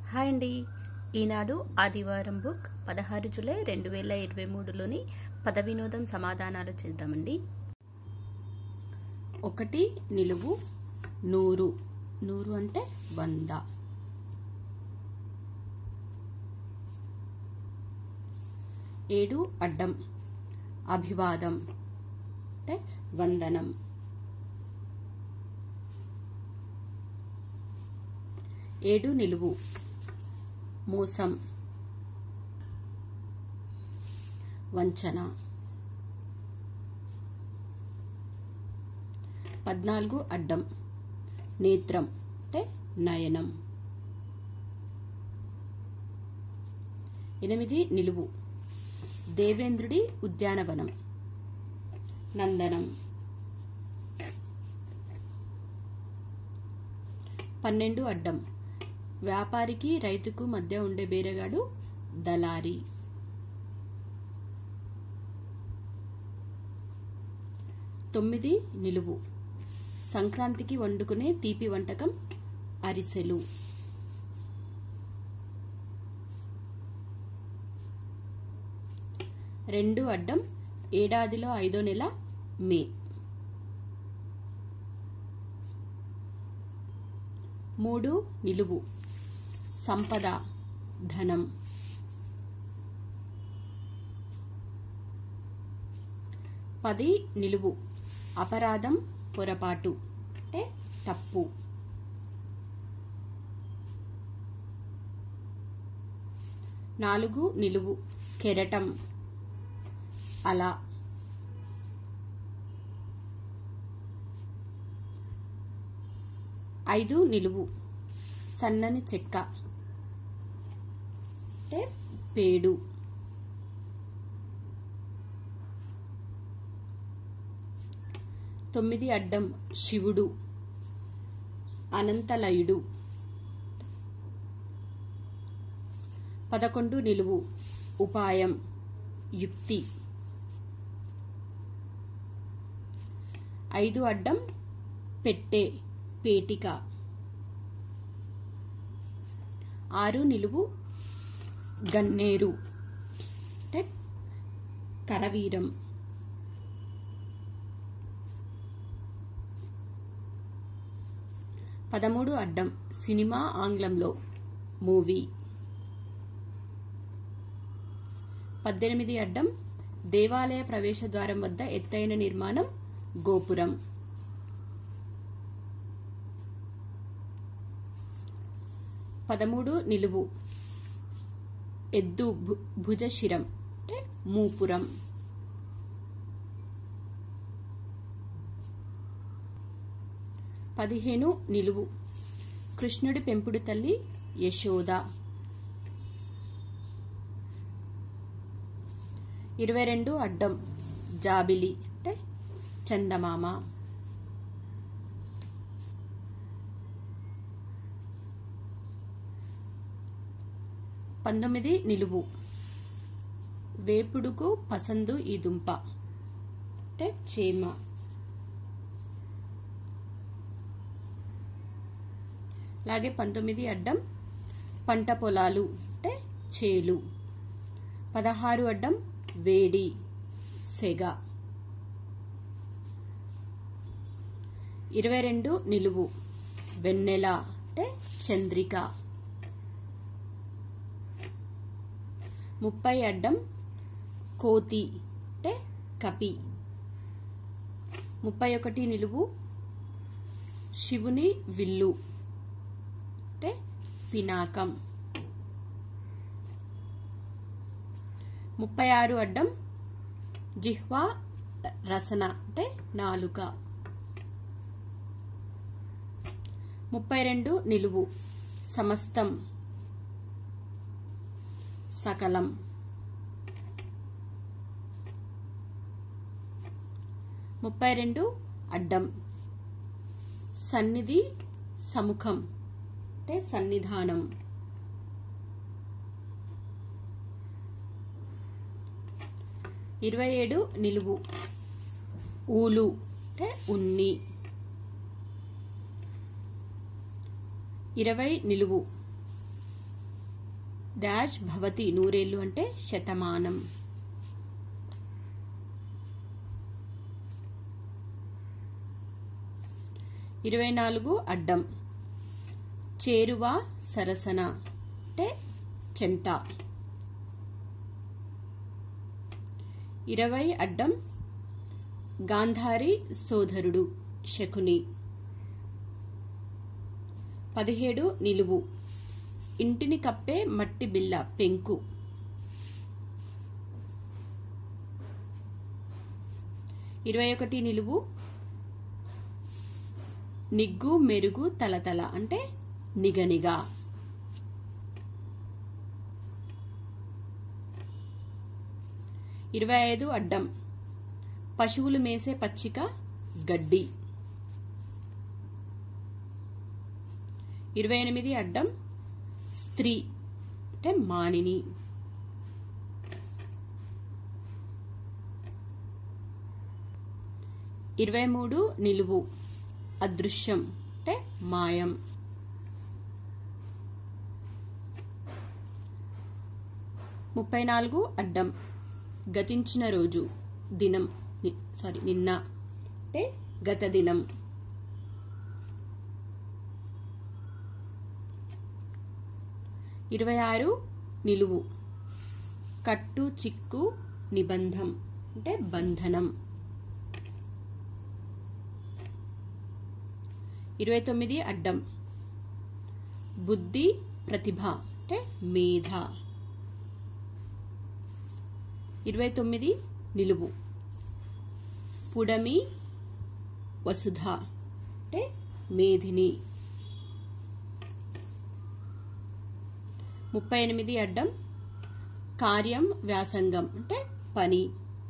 hi అండి ఈనాడు ఆదివారం book పదహారు జూలై రెండు వేల ఇరవై మూడులోని పద వినోదం సమాధానాలు చేద్దామండి ఒకటి నిలువు నూరు నూరు అంటే వంద ఏడు అడ్డం అభివాదం అంటే వందనం ఏడు నిలువు మోసం వంచన పద్నాలుగు అడ్డం నేత్రం అంటే నయనం ఎనిమిది నిలువు దేవేంద్రుడి ఉద్యానవనం నందనం పన్నెండు అడ్డం వ్యాపారికి రైతుకు మధ్య ఉండే బేరగాడు దళారి తొమ్మిది నిలువు సంక్రాంతికి వండుకునే తీపి వంటకం అరిసెలు రెండు అడ్డం ఏడాదిలో ఐదో నెల మే మూడు నిలువు సంపద ధనం పది నిలువు అపరాధం పొరపాటు అంటే తప్పు నాలుగు నిలువు కెరటం అలా ఐదు నిలువు సన్నని చెక్క అంటే పేడు తొమ్మిది అడ్డం శివుడు అనంతలయుడు పదకొండు నిలువు ఉపాయం యుక్తి ఐదు అడ్డం పెట్టే పేటిక ఆరు నిలువు గన్నేరు అంటే కరవీరం పదమూడు అడ్డం సినిమా ఆంగ్లంలో మూవీ పద్దెనిమిది అడ్డం దేవాలయ ప్రవేశ ద్వారం వద్ద ఎత్తైన నిర్మాణం గోపురం పదమూడు నిలువు ఎద్దు భుజశిరం అంటే మూపురం పదిహేను నిలువు కృష్ణుడి పెంపుడు తల్లి యశోద ఇరవై రెండు అడ్డం జాబిలి అంటే చందమామ పంతొమ్మిది నిలువు వేపుడుకు పసందు ఈ దుంప అంటే చేమ అలాగే పంతొమ్మిది అడ్డం పంట పొలాలు అంటే చేలు పదహారు అడ్డం వేడి సెగ ఇరవై రెండు నిలువు వెన్నెల అంటే చంద్రిక ముప్పై అడ్డం కోతి అంటే కపి ముప్పై ఒకటి నిలువు శివుని విల్లు అంటే పినాకం ముప్పై ఆరు అడ్డం జిహ్వా రసన అంటే నాలుక ముప్పై రెండు నిలువు సమస్తం సకలం ముప్పై రెండు అడ్డం సన్నిధి సముఖం అంటే సన్నిధానం ఇరవై ఏడు నిలువు ఊలు అంటే ఉన్ని ఇరవై నిలువు డాష్ భవతి నూరేళ్ళు అంటే శతమానం ఇరవై నాలుగు అడ్డం చేరువ సరసన అంటే చెంత ఇరవై అడ్డం గాంధారి సోదరుడు శకుని పదిహేడు నిలువు ఇంటిని కప్పే మట్టి బిల్ల పెంకు ఇరవై ఒకటి నిలువు నిగ్గు మెరుగు తలతల అంటే నిగనిగా ఇరవై ఐదు అడ్డం పశువులు మేసే పచ్చిక గడ్డి ఇరవై ఎనిమిది అడ్డం స్త్రీ అంటే మానిని ఇరవై మూడు నిలువు అదృశ్యం అంటే మాయం ముప్పై నాలుగు అడ్డం గతించిన రోజు దినం సారీ నిన్న అంటే గత దినం ఇరవై ఆరు నిలువు కట్టు చిక్కు నిబంధం అంటే బంధనం ఇరవై తొమ్మిది అడ్డం బుద్ధి ప్రతిభ అంటే మేధ ఇరవై తొమ్మిది నిలువు పుడమి వసుధ అంటే మేధిని ముప్పై ఎనిమిది అడ్డం కార్యం వ్యాసంగం అంటే పని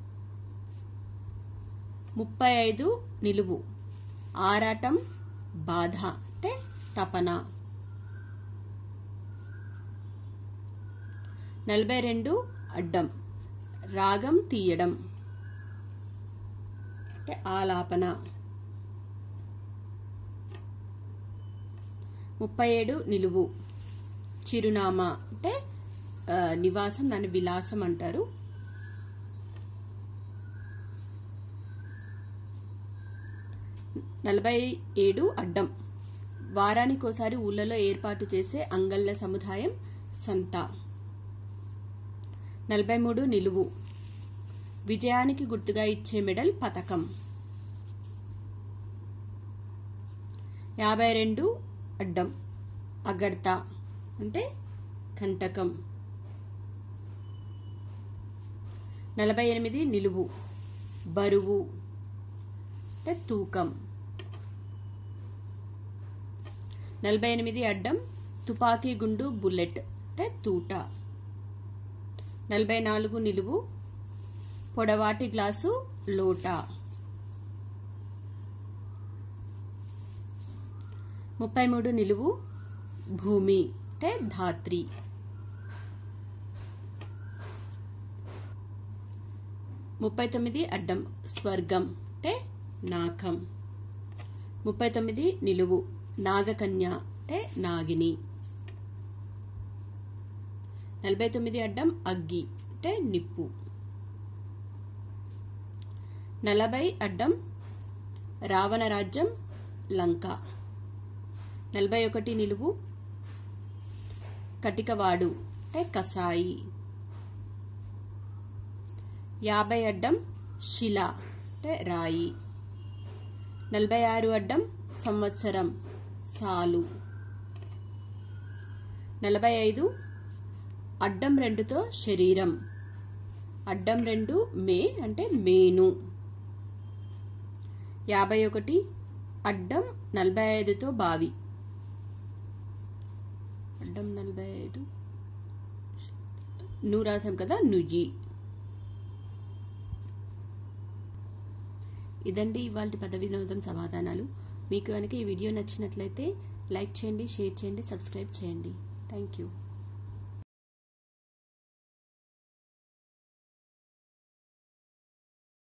ముప్పై ఐదు నిలువు ఆరాటం బాధ అంటే తపన నలభై రెండు అడ్డం రాగం తీయడం అంటే ఆలాపన ముప్పై ఏడు నిలువు చిరునామా అంటే నివాసం దాని విలాసం అంటారు నలభై ఏడు అడ్డం వారానికోసారి ఊళ్ళలో ఏర్పాటు చేసే అంగళ్ళ సముదాయం సంత నలభై మూడు నిలువు విజయానికి గుర్తుగా ఇచ్చే మెడల్ పథకం యాభై రెండు అడ్డం అగర్త అంటే కంటకం నలభై ఎనిమిది నిలువు బరువు అంటే తూకం నలభై ఎనిమిది అడ్డం తుపాకీ గుండు బుల్లెట్ అంటే తూట నలభై నాలుగు నిలువు పొడవాటి గ్లాసు లోట ముప్పై మూడు నిలువు భూమి అంటే ధాత్రి ముప్పై తొమ్మిది అడ్డం స్వర్గం అంటే నాకం ముప్పై తొమ్మిది నిలువు నాగకన్య అంటే నాగిని నలభై తొమ్మిది అడ్డం అగ్గి అంటే నిప్పు నలభై అడ్డం రావణ రాజ్యం లంక నలభై ఒకటి నిలువు కటికవాడు అంటే కసాయి యాభై అడ్డం శిల అంటే రాయి నలభై ఆరు అడ్డం సంవత్సరం సాలు నలభై ఐదు అడ్డం రెండుతో శరీరం అడ్డం రెండు మే అంటే మేను యాభై ఒకటి అడ్డం నలభై ఐదుతో బావి అడ్డం నలభై ఐదు నువ్వు రాసాం కదా నుయ్యి ఇదండి ఇవాళ పద వినోదం సమాధానాలు మీకు కనుక ఈ వీడియో నచ్చినట్లయితే లైక్ చేయండి షేర్ చేయండి సబ్స్క్రైబ్ చేయండి థ్యాంక్ యూ